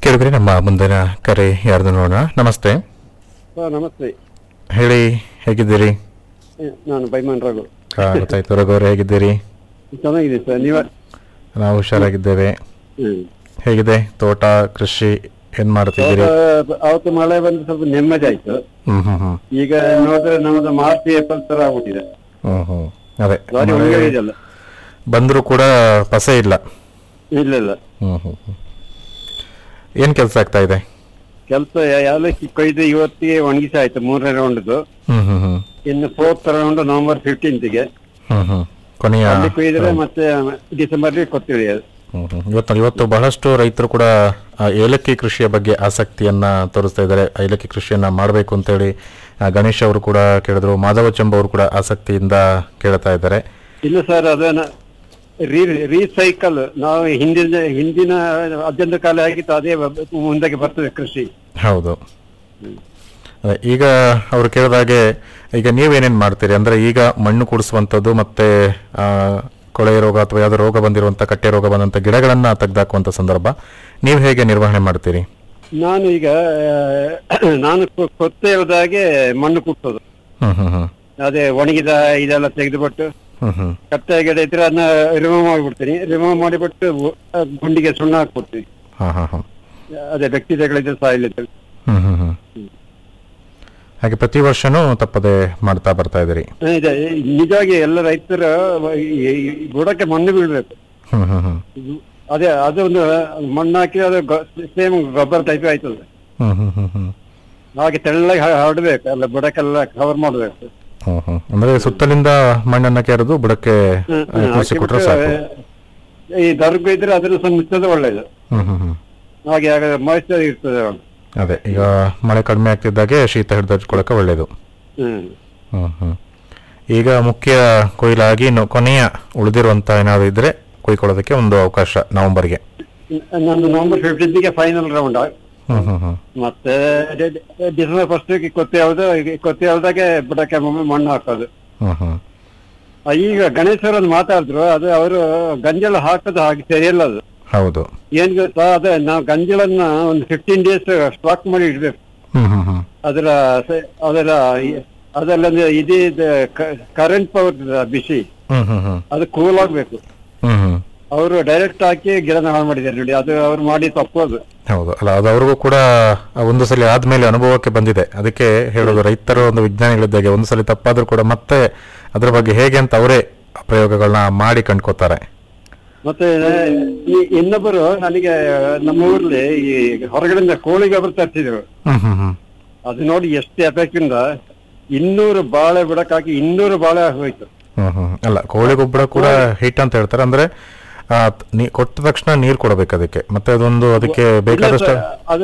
ಕೇಳಿದ್ರಿ ನಮ್ಮ ಮುಂದಿನ ಕರೆ ಯಾರ್ದು ನೋಡೋಣ ನಮಸ್ತೆ ಸರ್ ನಮಸ್ತೆ ಹೇಳಿ ಹೇಗಿದ್ದೀರಿ ಏ, ನಾನು ಬೈಮನ್ ರಘು ಹಾ, ಗೊತ್ತಾಯ್ತು ರಘು ಅವ್ರೆ ಹೇಗಿದ್ದೀರಿ ಚೆನ್ನಾಗಿದೆ ಸರ್ ನೀವ ನಾವು ಹುಷಾರಾಗಿದ್ದೇವೆ ಹ್ಮ್. ಹೇಗಿದೆ ತೋಟ ಕೃಷಿ ಏನ್ ಮಾಡ್ತಿದ್ದೀರಿ ತೋಟ ಅವತ್ತು ಮಳೆ ಬಂದು ಸ್ವಲ್ಪ ನೆಮ್ಮದಿ ಆಯ್ತು ಹ್ಮ್ ಹ್ಮ್ ಹ್ಮ್ ಈಗ ನೋಡಿದ್ರೆ ನಮ್ಮದು ಮಾರ್ಚ್ ಏಪ್ರಿಲ್ ತರ ಆಗ್ಬಿಟ್ಟಿದೆ ಹ್ಮ್ ಹ್ಮ್ ಅದೇ ಗಾಡಿ ಮಳೆ ಒಣಗಿ ಇದೆಯಲ್ಲ ಬಂದ್ರು ಕೂಡ ಪಸೆ ಇಲ್ಲ ಇಲ್ಲ ಇಲ್ಲ ಹ್ಮ್ ಹ್ಮ್ ಹ್ಮ್ ಏನ್ ಕೆಲಸ ಆಗ್ತಾ ಇದೆ ಕೆಲಸ ಎಲ್ಲ ಕೊಯ್ದು ಇವತ್ತಿಗೆ ಒಣಗಿಸಿ ಆಯ್ತು ಮೂರನೇ ರೌಂಡ್ದು ಹ್ಮ್ ಹ್ಮ್ ಹ್ಮ್ ಇನ್ನು ಫೋರ್ತ್ ರೌಂಡ್ ನವೆಂಬರ್ ಫಿಫ್ಟೀನ್ತ್ಗೆ ಹ್ಮ್ ಹ್ಮ್ ಕೊನೆಯ ಅಲ್ಲಿ ಕೊಯ್ದ್ರೆ ಮತ್ತೆ ಡಿಸೆಂಬರ್ ಕೊಡ್ತೀವಿ ಹ್ಮ್ ಹ್ಮ್. ಇವತ್ತು ಇವತ್ತು ಬಹಳಷ್ಟು ರೈತರು ಕೂಡ ಆ, ಏಲಕ್ಕಿ ಕೃಷಿಯ ಬಗ್ಗೆ ಆಸಕ್ತಿಯನ್ನ ತೋರಿಸ್ತಾ ಇದ್ದಾರೆ ಏಲಕ್ಕಿ ಕೃಷಿಯನ್ನ ಮಾಡಬೇಕು ಅಂತೇಳಿ ಆ, ಗಣೇಶ್ ಅವರು ಕೂಡ ಕೇಳಿದ್ರು ಮಾಧವ ಚಂಬ ಅವರು ಕೂಡ ಆಸಕ್ತಿಯಿಂದ ಕೇಳ್ತಾ ಇದ್ದಾರೆ ಇಲ್ಲ ಸರ್ ಅದನ್ನ ರೀ ರೀಸೈಕಲ್ ನಾವು ಹಿಂದಿನ ಹಿಂದಿನ ಅಜ್ಜಂದ ಕಾಲ ಆಗಿತ್ತು ಅದೇ ಮುಂದಕ್ಕೆ ಬರ್ತದೆ ಕೃಷಿ ಹೌದು ಅದೇ, ಈಗ ಅವರು ಕೇಳಿದಾಗೆ ಈಗ ನೀವೇನೇನ್ ಮಾಡ್ತೀರಿ ಅಂದ್ರೆ ಈಗ ಮಣ್ಣು ಕೂಡಿಸುವಂಥದ್ದು ಮತ್ತೆ ಆ, ಕೊಳೆ ರೋಗ ಅಥವಾ ಯಾವ್ದೋ ರೋಗ ಬಂದಿರುವಂತ ಕಟ್ಟೆ ರೋಗ ಬಂದಂತ ಗಿಡಗಳನ್ನ ತೆಗೆದಾಕುವಂತ ಸಂದರ್ಭ ನೀವು ಹೇಗೆ ನಿರ್ವಹಣೆ ಮಾಡ್ತೀರಿ ನಾನು ಈಗ ಆ, ನಾನು ಕೊ- ಕೊತ್ತೆ ಹೋದಾಗೆ ಮಣ್ಣು ಕುಟ್ಟೋದು ಹ್ಮ್ ಹ್ಮ್ ಹ್ಮ್ ಅದೇ ಒಣಗಿದ ಇದೆಲ್ಲ ತೆಗೆದುಬಿಟ್ಟು ಹ್ಮ್ ಹ್ಮ್ ಕತ್ತೆ ಗಿಡ ಇದ್ರೆ ಅದನ್ನ ರಿಮೂವ್ ಮಾಡಿಬಿಡ್ತೀನಿ ರಿಮೂವ್ ಮಾಡಿಬಿಟ್ಟು ಆ, ಗುಂಡಿಗೆ ಸುಣ್ಣ ಹಾಕ್ಬಿಡ್ತೀನಿ ಹಾ ಹಾ ಹಾ ಅದೇ ಬ್ಯಾಕ್ಟೀರಿಯಾಗಳಿದ್ರೆ ಸಾಯಿಲ್ಲ ಹ್ಮ್ ಹ್ಮ್ ಹ್ಮ್ ಹಾಗೆ ಪ್ರತಿ ವರ್ಷನೂ ತಪ್ಪದೆ ಮಾಡ್ತಾ ಬರ್ತಾ ಇದ್ದೀರಿ ಇದೆ ನಿಜವಾಗಿ ಎಲ್ಲ ರೈತರ ಬುಡಕ್ಕೆ ಮಣ್ಣು ಬೀಳ್ಬೇಕು ಹ್ಮ್ ಹ್ಮ್ ಹ್ಮ್ ಇದು- ಅದೇ ಅದೊಂದು ಮಣ್ಣು ಹಾಕಿ ಅದು ಸೇಮ್ ಗೊಬ್ಬರ ಟೈಪ್ ಆಯ್ತದೆ ಹ್ಮ್ ಹ್ಮ್ ಹ್ಮ್ ಹ್ಮ್ ಹಾಗೆ ತೆಳ್ಳಗೆ ಹ- ಹರಡ್ಬೇಕು ಎಲ್ಲ ಬುಡಕ್ಕೆಲ್ಲ ಕವರ್ ಮಾಡ್ಬೇಕು ಹ್ಮ್ ಹ್ಮ್ ಅಂದ್ರೆ ಸುತ್ತಲಿಂದ ಮಣ್ಣನ್ನ ಕೆರೆದು ಬುಡಕ್ಕೆ ಹ್ಮ್, ಆ, ಹ್ಮ್, ತುಳಸಿ ಕೊಟ್ರೆ ಹಾಕಿಬಿಟ್ಟು, ಸಾಕು ಈ ದರ್ಗ ಇದ್ರೆ ಅದ್ರ ಸಹ ಮುಚ್ಚೋದು ಒಳ್ಳೇದು ಹ್ಮ್ ಹ್ಮ್ ಹ್ಮ್ ಹಾಗೆ ಆಗ ಮಾಯಿಶ್ಚರ್ ಇರ್ತದೆ ಅದೇ ಈಗ ಮಳೆ ಕಡಿಮೆ ಆಗ್ತಿದ್ದಾಗೆ ಶೀತ ಹಿಡಿದು ಹಚ್ಕೊಳಕ್ಕೆ ಒಳ್ಳೇದು ಹ್ಮ್ ಹ್ಮ್ ಹ್ಮ್ ಈಗ ಮುಖ್ಯ ಕೊಯ್ಲಾಗಿ ಇನ್ನು ಕೊನೆಯ ಉಳಿದಿರುವಂತ ಏನಾದ್ರು ಇದ್ರೆ ಕೊಯ್ಕೊಳ್ಳೋದಕ್ಕೆ ಒಂದು ಅವಕಾಶ ನವೆಂಬರ್ಗೆ ನಂದು ನವೆಂಬರ್ ಫಿಫ್ಟೀನ್ಗೆ ಫೈನಲ್ ರೌಂಡ್ ಹ್ಮ್ ಹ್ಮ್ ಹ್ಮ್ ಮತ್ತೆ ಡೆ- ಡೆ- ಡಿಸೆಂಬರ್ ಫಸ್ಟ್ ಕೊತ್ತೆ ಯಾವ್ದು ಕೊತ್ತೆ ಯಾವ್ದಾಗೆ ಬುಡಕ್ಕೆ ಒಮ್ಮೆ ಮಣ್ಣು ಹಾಕೋದು ಹ್ಮ್ ಹ್ಮ್ ಆ, ಈಗ ಗಣೇಶ್ ಒಂದು ಮಾತಾಡಿದ್ರು ಅದು ಅವರು ಗಂಜಲ ಹಾಕೋದು ಹಾಗೆ ಸರಿಯಲ್ಲ ಅದು ಹೌದು ಏನ್ ಗೊತ್ತಾ ಅದೇ ನಾವು ಗಂಜಲನ್ನ ಒಂದು ಫಿಫ್ಟೀನ್ ಡೇಸ್ ಸ್ಟಾಕ್ ಮಾಡಿ ಇಡ್ಬೇಕು ಹ್ಮ್ ಹ್ಮ್ ಹ್ಮ್ ಅದರ ಸ- ಅದರ ಈ- ಅದರಲ್ಲಿ ಇದು ಕರೆಂಟ್ ಪವರ್ ಬಿಸಿ ಹ್ಮ್ ಹ್ಮ್ ಹ್ಮ್ ಅದು ಕೂಲ್ ಆಗ್ಬೇಕು ಹ್ಮ್ ಹ್ಮ್ ಅವರು ಡೈರೆಕ್ಟ್ ಹಾಕಿ ಗಿಡನ ಹಾಳು ಮಾಡಿದ್ದಾರೆ ನೋಡಿ ಅದು ಅವ್ರು ಮಾಡಿ ತಪ್ಪು ಅದು ಹೌದು ಅಲ್ಲ ಅದು ಅವ್ರಿಗೂ ಕೂಡ ಒಂದು ಸಲ ಆದ್ಮೇಲೆ ಅನುಭವಕ್ಕೆ ಬಂದಿದೆ ಅದಕ್ಕೆ ಹೇಳೋದು ರೈತರು ಒಂದು ವಿಜ್ಞಾನಿಗಳಿದ್ದಾಗೆ ಒಂದು ಸಲ ತಪ್ಪಾದ್ರೂ ಕೂಡ ಮತ್ತೆ ಅದ್ರ ಬಗ್ಗೆ ಹೇಗೆ ಅಂತ ಅವರೇ ಪ್ರಯೋಗಗಳನ್ನ ಮಾಡಿ ಕಂಡ್ಕೋತಾರೆ ಮತ್ತೆ ಈ ಇನ್ನೊಬ್ಬರು ನನಗೆ ನಮ್ಮ ಊರಲ್ಲಿ ಈ ಹೊರಗಡೆಯಿಂದ ಕೋಳಿ ಗೊಬ್ಬರ ತರಿಸಿದ್ರು ಹ್ಮ್ ಹ್ಮ್ ಹ್ಮ್ ಅದು ನೋಡಿ ಎಷ್ಟು ಎಫೆಕ್ಟ್ ಇಂದ ಇನ್ನೂರು ಬಾಳೆ ಬುಡಕ್ಕಾಕಿ ಇನ್ನೂರು ಬಾಳೆ ಹೋಯ್ತು ಹ್ಮ್ ಹ್ಮ್ ಅಲ್ಲ ಕೋಳಿ ಗೊಬ್ಬರ ಕೂಡ ಹಿಟ್ ಅಂತ ಹೇಳ್ತಾರೆ ಅಂದ್ರೆ ಆ, ನೀ ಕೊಟ್ಟ ತಕ್ಷಣ ನೀರ್ ಕೊಡಬೇಕು ಅದಕ್ಕೆ ಮತ್ತೆ ಅದೊಂದು ಅದಕ್ಕೆ ಬೇಕಾದಷ್ಟು ಇಲ್ಲ ಸರ್, ಅದು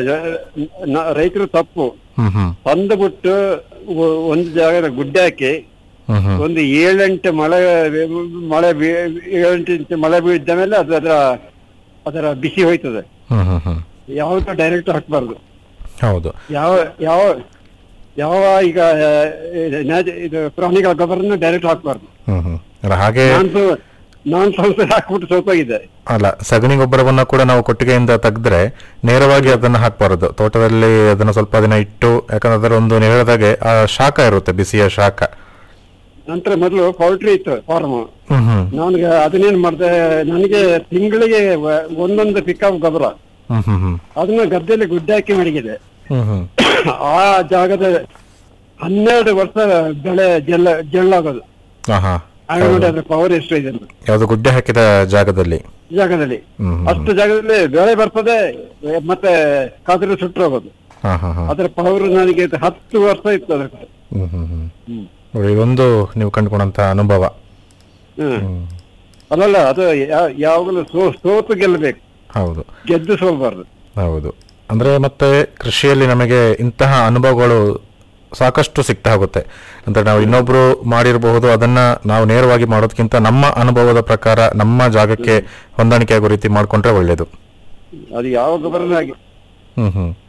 ನ- ರೈತರು ತಪ್ಪು ಹ್ಮ್ ಹ್ಮ್ ತಂದು ಬಿಟ್ಟು ಒ- ಒಂದು ಜಾಗದ ಗುಡ್ಡೆ ಹಾಕಿ ಹ್ಮ್ ಹ್ಮ್ ಒಂದು ಏಳೆಂಟು ಮಳೆ ಮಳೆ ಬೀ- ಏಳೆಂಟು ಇಂಚು ಮಳೆ ಬೀಳಿದ ಮೇಲೆ ಅದು ಅದರ ಅದರ ಬಿಸಿ ಹೋಯ್ತದೆ ಹ್ಮ್ ಹ್ಮ್ ಹ್ಮ್ ಯಾವ್ದು ಡೈರೆಕ್ಟ್ ಹಾಕ್ಬಾರ್ದು ಹೌದು ಯಾವ ಯಾವ ಯಾವ ಈಗ ಆ, ಇದು ನ್ಯಾಚ- ಇದು ಪ್ರಾಣಿಗಳ ಗೊಬ್ಬರನ್ನು ಡೈರೆಕ್ಟ್ ಹಾಕ್ಬಾರ್ದು ಹ್ಮ್ ಹ್ಮ್ ಅಲ್ಲ ಹಾಗೆ ನಾನು ಸ್ವ- ನಾನು ಸ್ವಲ್ಪ ಹಾಕ್ಬಿಟ್ಟು ಸೋತೋಗಿದ್ದೆ ಅಲ್ಲ ಸಗಣಿ ಗೊಬ್ಬರವನ್ನ ಕೂಡ ನಾವು ಕೊಟ್ಟಿಗೆಯಿಂದ ತೆಗೆದ್ರೆ ನೇರವಾಗಿ ಅದನ್ನ ಹಾಕ್ಬಾರದು ತೋಟದಲ್ಲಿ ಅದನ್ನ ಸ್ವಲ್ಪ ದಿನ ಇಟ್ಟು ಯಾಕಂದ್ರೆ ಅದರ ಒಂದು ನೀವು ಹೇಳಿದಾಗೆ ಆ ಶಾಖ ಇರುತ್ತೆ ಬಿಸಿಯ ಶಾಖ ನಂತರ ಮೊದಲು ಪೌಲ್ಟ್ರಿ ಇತ್ತು ಫಾರ್ಮ್ ಹ್ಮ್ ಹ್ಮ್ ನಾನು ಅದನ್ನೇನ್ ಮಾಡಿದೆ ನನಗೆ ತಿಂಗಳಿಗೆ ವ- ಒಂದೊಂದು ಪಿಕಪ್ ಗೊಬ್ಬರ ಹ್ಮ್ ಹ್ಮ್ ಹ್ಮ್ ಅದನ್ನ ಗದ್ದೆಯಲ್ಲಿ ಗುಡ್ಡೆ ಹಾಕಿ ಮಡಗಿದೆ ಹ್ಮ್ ಹ್ಮ್ ಆ ಜಾಗದ ಹನ್ನೆರಡು ವರ್ಷ ಬೆಳೆ ಜಲ್ಲ ಜಳ್ಳಾಗೋದು ಹಾ ಹಾ ಆಗ ನೋಡಿ ಅದ್ರ ಪವರ್ ಎಷ್ಟು ಇದೆ ಅಂತ. ಯಾವ್ದು ಗುಡ್ಡೆ ಹಾಕಿದ ಜಾಗದಲ್ಲಿ ಈ ಜಾಗದಲ್ಲಿ ಹ್ಮ್ ಹ್ಮ್ ಅಷ್ಟು ಜಾಗದಲ್ಲಿ ಬೆಳೆ ಬರ್ತದೆ ಮತ್ತೆ ಕಾದ್ರೆ ಸುಟ್ಟು ಹೋಗೋದು ಹಾ ಹಾ ಹಾ ಅದರ ಪವರ್ ನನಗೆ ಹತ್ತು ವರ್ಷ ಇತ್ತು ಅದ್ರ ಹ್ಮ್ ಹ್ಮ್ ಹ್ಮ್ ಹ್ಮ್. ನೋಡಿ, ಇದೊಂದು ನೀವು ಕಂಡುಕೊಂಡಂತ ಅನುಭವ ಹ್ಮ್. ಹ್ಮ್ ಅಲ್ಲಲ್ಲ ಅದು ಯಾ- ಯಾವಾಗಲೂ ಸೋ ಸೋತು ಗೆಲ್ಲಬೇಕು ಹೌದು ಗೆದ್ದು ಸೋಲ್ಬಾರ್ದು ಹೌದು ಅಂದ್ರೆ ಮತ್ತೆ ಕೃಷಿಯಲ್ಲಿ ನಮಗೆ ಇಂತಹ ಅನುಭವಗಳು ಸಾಕಷ್ಟು ಸಿಗ್ತಾ ಹೋಗುತ್ತೆ ಅಂದ್ರೆ ನಾವು ಇನ್ನೊಬ್ರು ಮಾಡಿರಬಹುದು ಅದನ್ನ ನಾವು ನೇರವಾಗಿ ಮಾಡೋದಕ್ಕಿಂತ ನಮ್ಮ ಅನುಭವದ ಪ್ರಕಾರ ನಮ್ಮ ಜಾಗಕ್ಕೆ ಹೊಂದಾಣಿಕೆ ಆಗೋ ರೀತಿ ಮಾಡ್ಕೊಂಡ್ರೆ ಒಳ್ಳೇದು ಅದು ಯಾವ ಗೊಬ್ಬರನಾಗಿ ಹ್ಮ್ ಹ್ಮ್